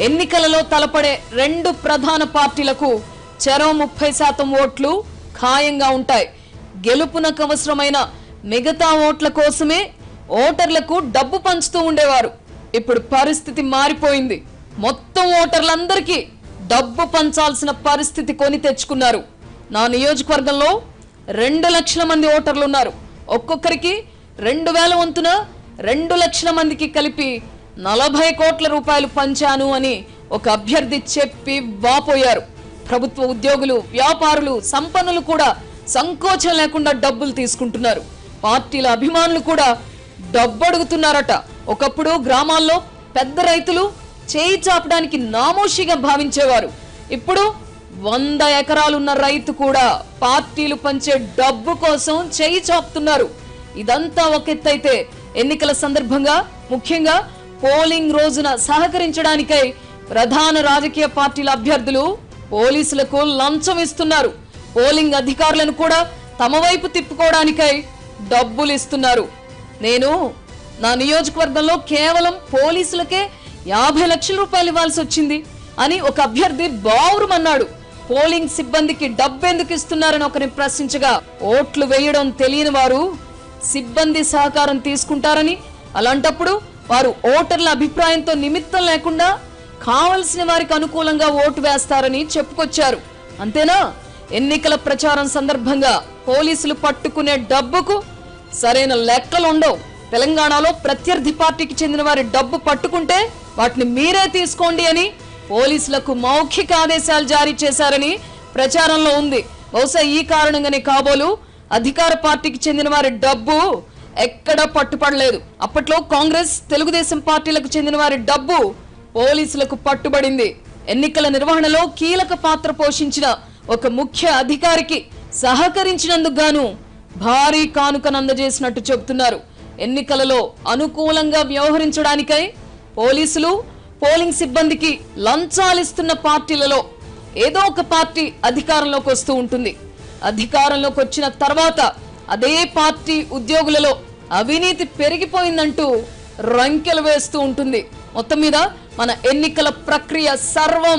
ఎన్నికలలో తలపడే రెండు ప్రధాన పార్టీలకు చెరో ముప్పై శాతం ఓట్లు ఖాయంగా ఉంటాయి గెలుపునకు అవసరమైన మిగతా ఓట్ల కోసమే ఓటర్లకు డబ్బు పంచుతూ ఉండేవారు ఇప్పుడు పరిస్థితి మారిపోయింది మొత్తం ఓటర్లందరికీ డబ్బు పంచాల్సిన పరిస్థితి కొని తెచ్చుకున్నారు నా నియోజకవర్గంలో రెండు లక్షల మంది ఓటర్లు ఉన్నారు ఒక్కొక్కరికి రెండు వేల వంతున రెండు లక్షల మందికి కలిపి నలభై కోట్ల రూపాయలు పంచాను అని ఒక అభ్యర్థి చెప్పి వాపోయారు ప్రభుత్వ ఉద్యోగులు వ్యాపారులు సంపన్నులు కూడా సంకోచం లేకుండా డబ్బులు తీసుకుంటున్నారు పార్టీల అభిమానులు కూడా డబ్బు అడుగుతున్నారట ఒకప్పుడు గ్రామాల్లో పెద్ద రైతులు చేయి చాపడానికి నామోషిగా భావించేవారు ఇప్పుడు వంద ఎకరాలున్న రైతు కూడా పార్టీలు పంచే డబ్బు కోసం చేయి చాపుతున్నారు ఇదంతా ఒక ఎత్తైతే ఎన్నికల సందర్భంగా ముఖ్యంగా పోలింగ్ రోజున సహకరించడానికై ప్రధాన రాజకీయ పార్టీల అభ్యర్థులు పోలీసులకు లంచం ఇస్తున్నారు పోలింగ్ అధికారులను కూడా తమ వైపు తిప్పుకోవడానికై డబ్బులు ఇస్తున్నారు నేను నా నియోజకవర్గంలో కేవలం పోలీసులకే యాభై లక్షల రూపాయలు ఇవ్వాల్సి వచ్చింది అని ఒక అభ్యర్థి బావురమన్నాడు పోలింగ్ సిబ్బందికి డబ్బెందుకు ఇస్తున్నారని ఒకరిని ప్రశ్నించగా ఓట్లు వేయడం తెలియని వారు సిబ్బంది సహకారం తీసుకుంటారని అలాంటప్పుడు వారు ఓటర్ల అభిప్రాయంతో నిమిత్తం లేకుండా కావలసిన వారికి అనుకూలంగా ఓటు వేస్తారని చెప్పుకొచ్చారు అంతేనా ఎన్నికల ప్రచారం సందర్భంగా పోలీసులు పట్టుకునే డబ్బుకు సరైన లెక్కలు ఉండవు తెలంగాణలో ప్రత్యర్థి పార్టీకి చెందిన వారి డబ్బు పట్టుకుంటే వాటిని మీరే తీసుకోండి అని పోలీసులకు మౌఖిక ఆదేశాలు జారీ చేశారని ప్రచారంలో ఉంది బహుశా ఈ కారణంగానే కాబోలు అధికార పార్టీకి చెందిన వారి డబ్బు ఎక్కడ పట్టుపడలేదు అప్పట్లో కాంగ్రెస్ తెలుగుదేశం పార్టీలకు చెందిన వారి డబ్బు పోలీసులకు పట్టుబడింది ఎన్నికల నిర్వహణలో కీలక పాత్ర పోషించిన ఒక ముఖ్య అధికారికి సహకరించినందుకు గాను భారీ కానుకను అందజేసినట్టు చెబుతున్నారు ఎన్నికలలో అనుకూలంగా వ్యవహరించడానికై పోలీసులు పోలింగ్ సిబ్బందికి లంచాలిస్తున్న పార్టీలలో ఏదో ఒక పార్టీ అధికారంలోకి వస్తూ ఉంటుంది అధికారంలోకి వచ్చిన తర్వాత అదే పార్టీ ఉద్యోగులలో అవినీతి పెరిగిపోయిందంటూ రంకెలు వేస్తూ ఉంటుంది మొత్తం మీద మన ఎన్నికల ప్రక్రియ సర్వం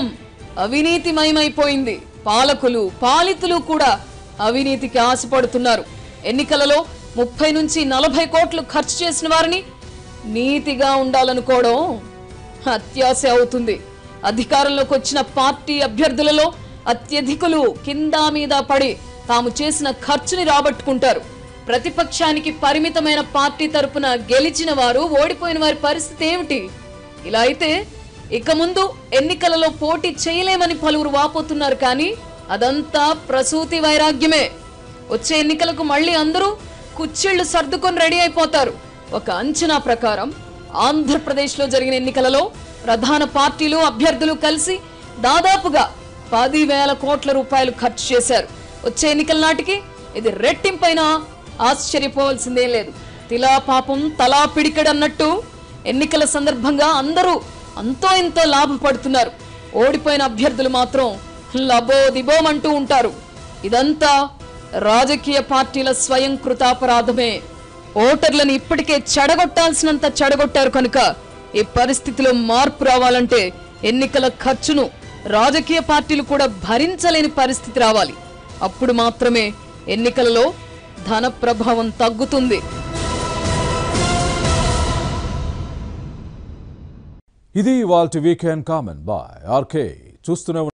అవినీతిమయమైపోయింది పాలకులు పాలితులు కూడా అవినీతికి ఆశపడుతున్నారు ఎన్నికలలో ముప్పై నుంచి నలభై కోట్లు ఖర్చు చేసిన వారిని నీతిగా ఉండాలనుకోవడం అత్యాశ అవుతుంది అధికారంలోకి వచ్చిన పార్టీ అభ్యర్థులలో అత్యధికులు కింద మీద పడి తాము చేసిన ఖర్చుని రాబట్టుకుంటారు ప్రతిపక్షానికి పరిమితమైన పార్టీ తరపున గెలిచిన వారు ఓడిపోయిన వారి పరిస్థితి ఏమిటి ఇలా అయితే ఇక ముందు ఎన్నికలలో పోటీ చేయలేమని పలువురు వాపోతున్నారు కానీ అదంతా ప్రసూతి వైరాగ్యమే వచ్చే ఎన్నికలకు మళ్ళీ అందరూ కుచ్చిళ్లు సర్దుకొని రెడీ అయిపోతారు ఒక అంచనా ప్రకారం ఆంధ్రప్రదేశ్లో జరిగిన ఎన్నికలలో ప్రధాన పార్టీలు అభ్యర్థులు కలిసి దాదాపుగా పదివేల కోట్ల రూపాయలు ఖర్చు చేశారు వచ్చే ఎన్నికల నాటికి ఇది రెట్టింపైన ఆశ్చర్యపోవాల్సిందే లేదు తిలా పాపం తలా పిడికెడన్నట్టు ఎన్నికల సందర్భంగా అందరూ అంతో ఇంతో లాభపడుతున్నారు ఓడిపోయిన అభ్యర్థులు మాత్రం లబో దిబోమంటూ ఉంటారు ఇదంతా రాజకీయ పార్టీల స్వయం కృతాపరాధమే ఓటర్లను ఇప్పటికే చెడగొట్టాల్సినంత చెడగొట్టారు కనుక ఈ పరిస్థితిలో మార్పు రావాలంటే ఎన్నికల ఖర్చును రాజకీయ పార్టీలు కూడా భరించలేని పరిస్థితి రావాలి అప్పుడు మాత్రమే ఎన్నికలలో ధన ప్రభావం తగ్గుతుంది ఇది వాళ్ళ వీకెండ్ కామెంట్ బాయ్ ఆర్కే చూస్తూనే